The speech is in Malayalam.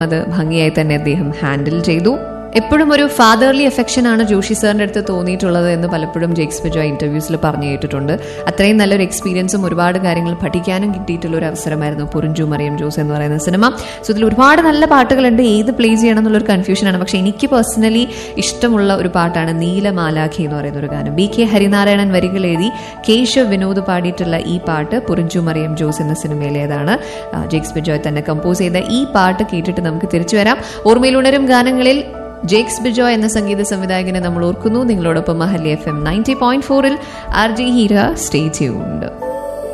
അത് ഭംഗിയായി തന്നെ അദ്ദേഹം ഹാൻഡിൽ ചെയ്തു എപ്പോഴും ഒരു ഫാദർലി എഫെക്ഷൻ ആണ് ജോഷി സാറിന്റെ അടുത്ത് തോന്നിയിട്ടുള്ളത് എന്ന് പലപ്പോഴും ജെയ്ക്സ് ബിജോ ഇന്റർവ്യൂസിൽ പറഞ്ഞു കേട്ടിട്ടുണ്ട് അത്രയും നല്ലൊരു എക്സ്പീരിയൻസും ഒരുപാട് കാര്യങ്ങൾ പഠിക്കാനും കിട്ടിയിട്ടുള്ള ഒരു അവസരമായിരുന്നു പുറിഞ്ചു മറിയം ജോസ് എന്ന് പറയുന്ന സിനിമ സോ ഇതിൽ ഒരുപാട് നല്ല പാട്ടുകളുണ്ട് ഏത് പ്ലേ ചെയ്യണം എന്നുള്ളൊരു കൺഫ്യൂഷനാണ് പക്ഷെ എനിക്ക് പേഴ്സണലി ഇഷ്ടമുള്ള ഒരു പാട്ടാണ് നീലമാലാഖി എന്ന് പറയുന്ന ഒരു ഗാനം ബി കെ ഹരിനാരായണൻ വരികൾ എഴുതി കേശവ് വിനോദ് പാടിയിട്ടുള്ള ഈ പാട്ട് പുറിഞ്ചു മറിയം ജോസ് എന്ന സിനിമയിലേതാണ് ആ, ജെയ്ക്സ് ബിജോയ് തന്നെ കമ്പോസ് ചെയ്ത ഈ പാട്ട് കേട്ടിട്ട് നമുക്ക് തിരിച്ചു വരാം ഓർമ്മയിലുണരും ഗാനങ്ങളിൽ ജേക്സ് ബിജോയ് എന്ന സംഗീത സംവിധായകനെ നമ്മൾ ഓർക്കുന്നു നിങ്ങളോടൊപ്പം മഹല്ലി എഫ് എം നയൻറ്റി പോയിന്റ് ഫോറിൽ ആർ ജി ഹീര സ്റ്റേ ചെയ്യുന്നുണ്ട്